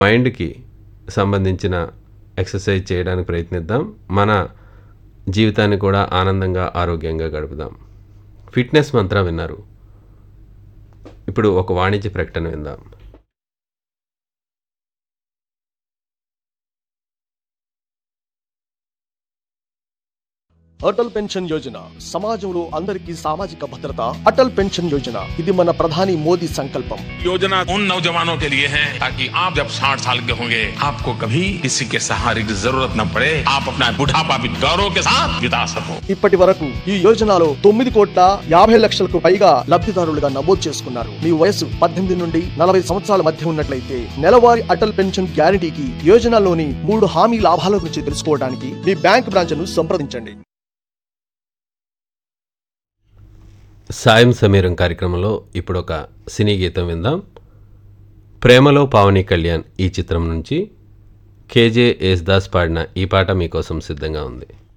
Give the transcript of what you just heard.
మైండ్కి సంబంధించిన ఎక్సర్సైజ్ చేయడానికి ప్రయత్నిద్దాం మన జీవితాన్ని కూడా ఆనందంగా ఆరోగ్యంగా గడుపుదాం ఫిట్నెస్ మంత్ర విన్నారు ఇప్పుడు ఒక వాణిజ్య ప్రకటన విందాం అటల్ పెన్షన్ యోజన సమాజంలో అందరికీ సామాజిక భద్రత అటల్ పెన్షన్ యోజన ఇది మన ప్రధాని మోదీ సంకల్పం योजना उन नौजवानों के लिए है ताकि आप जब 60 साल के होंगे आपको कभी किसी के सहारे की जरूरत न पड़े आप अपना बुढ़ापा भी गौरव के साथ बिता सको ఇప్పటి వరకు ఈ యోజనలో తొమ్మిది కోట్ల యాభై లక్షలకు పైగా లబ్ధిదారులుగా నమోదు చేసుకున్నారు మీ వయసు పద్దెనిమిది నుండి నలభై సంవత్సరాల మధ్య ఉన్నట్లయితే నెలవారీ అటల్ పెన్షన్ గ్యారంటీకి యోజనలోని మూడు హామీ లాభాల గురించి తెలుసుకోవడానికి మీ బ్యాంక్ బ్రాంచ్ను సంప్రదించండి సాయం సమీరం కార్యక్రమంలో ఇప్పుడు ఒక సినీ గీతం విందాం ప్రేమలో పావని కళ్యాణ్ ఈ చిత్రం నుంచి కేజే యేసుదాస్ పాడిన ఈ పాట మీకోసం సిద్ధంగా ఉంది